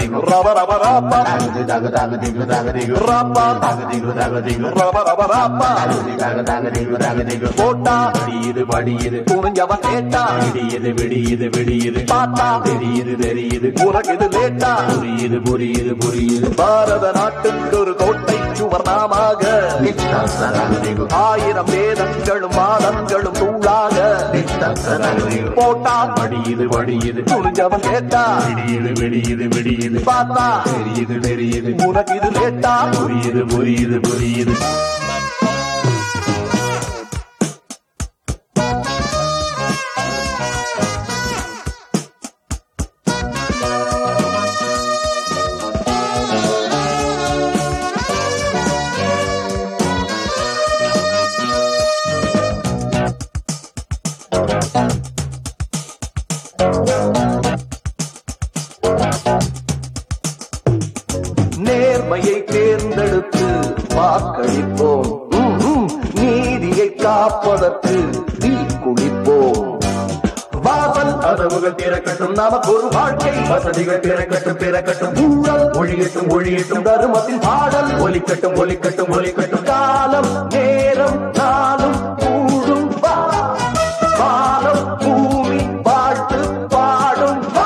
digu raba raba raba digu daga daga digu daga digu raba daga digu daga digu raba raba raba digu daga daga digu daga digu போட்டா படியுது படியுது துணிஞ்சவன் கேட்டா விடியுது விடியுது விடியுது பார்த்தா தெரியுது தெரியுது உனக்கு இது லேட்டா புரியுது புரியுது புரியுது பாரத நாட்டுக்கு ஒரு கோட்டை சுவர்ணமாக ஆயிரம் வேதங்களும் வாதங்களும் தூளாக போட்டா படியுது படியுது துணிஞ்சவன் கேட்டா விடியுது விடியுது விடியுது பார்த்தா தெரியுது தெரியுது உனக்கு இது லேட்டா புரியுது புரியுது புரியுது நேர்மையை தேர்ந்தெடுத்து வாக்களிப்போம் ம், ம். நீதியை காப்பதற்கு தீ குளிப்போம் வாசல் கதவுகள் திறக்கட்டும் நமக்கு ஒரு வாழ்க்கை வசதிகள் திறக்கட்டும் திறக்கட்டும் ஊழல் ஒழியட்டும் ஒழியட்டும் தருமத்தின் பாடல் ஒலிக்கட்டும் ஒலிக்கட்டும் ஒலிக்கட்டும் காலம் நேரம் நாளும் கூடும் வா வானம் பூமி வாழ்த்து பாடும் வா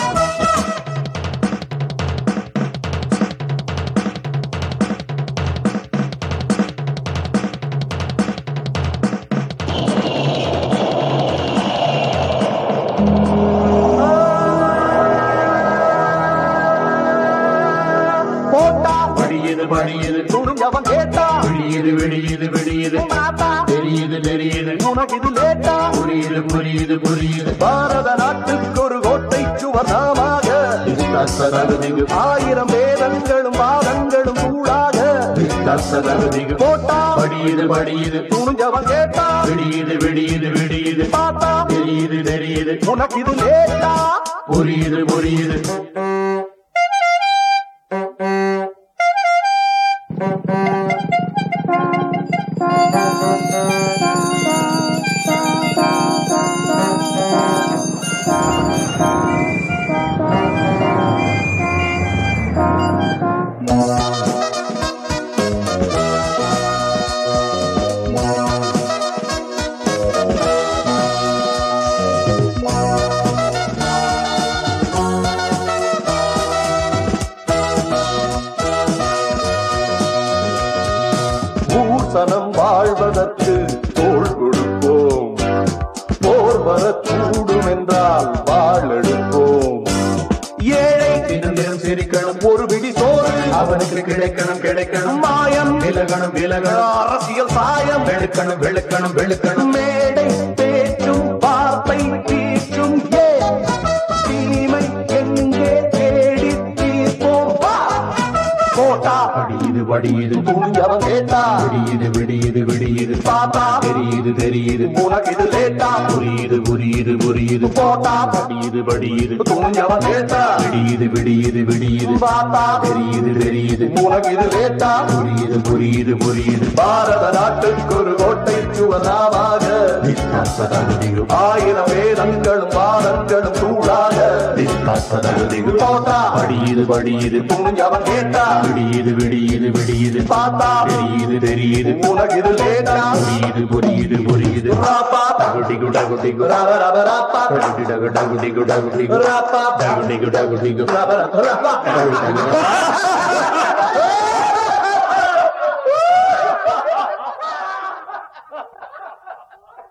போட்டா படியுது படியுது துணிஞ்சவன் கேட்டா விடியுது விடியுது விடியுது தெரியுது தெரியுது உனக்கு இது லேட்டா புரியுது புரியுது புரியுது பாரத நாட்டுக்கு ஒரு கோட்டை சுவர்ணமாக ஆயிரம் வேதங்களும் வாதங்களும் கூடாக போட்டா படியுது படியுது துணிஞ்சவன் கேட்டா விடியுது விடியுது விடியுது பார்த்தா தெரியுது தெரியுது உனக்கு இது லேட்டா புரியுது புரியுது பூசணம் வாழ்வதற்கு தோள் கொடுப்போம் போர் வரக்கூடும் என்றால் வாழெடுப்போம் ஏழை தினம் தினம் சிரிக்கணும் ஒரு பிடி சோறு அவனுக்கு கிடைக்கணும் கிடைக்கணும் மாயம் விலகணும் விலகணும் அரசியல் சாயம் வெளுக்கணும் வெளுக்கணும் வெளுக்கணும் மேடை பேச்சும் வார்த்தை தீற்றும் ஏன் தீமை எங்கே தேடி தீர்ப்போம் வா போட்டா படியுது படியுது துணிஞ்சவன் கேட்டா விடியுது விடியுது விடியுது பார்த்தா தெரியுது தெரியுது உனக்கு இது லேட்டா புரியுது புரியுது புரியுது போட்டா படியுது படியுது துணிஞ்சவன் கேட்டா விடியுது விடியுது விடியுது பார்த்தா தெரியுது தெரியுது உனக்கு இது லேட்டா புரியுது புரியுது புரியுது பாரத நாட்டுக்கு ஒரு கோட்டை சுவனாமாக ஆயிரம் வேதங்களும் வாதங்களும் சூடாக போட்டா படியுது படியுது துணிஞ்சவன் கேட்டா விடியுது விடியுது விடியுது பார்த்தா தெரியுது தெரியுது உனக்கு இது லேட்டா புரியுது புரியுது புரியுது ராப்பா டகுடிகு டகுடிகு ரவ ரவ ராப்பா டகுடி டகு டகுடிகு டகுடிகு ராப்பா டகுடிகு டகுடிகு ரவ ரவ ராப்பா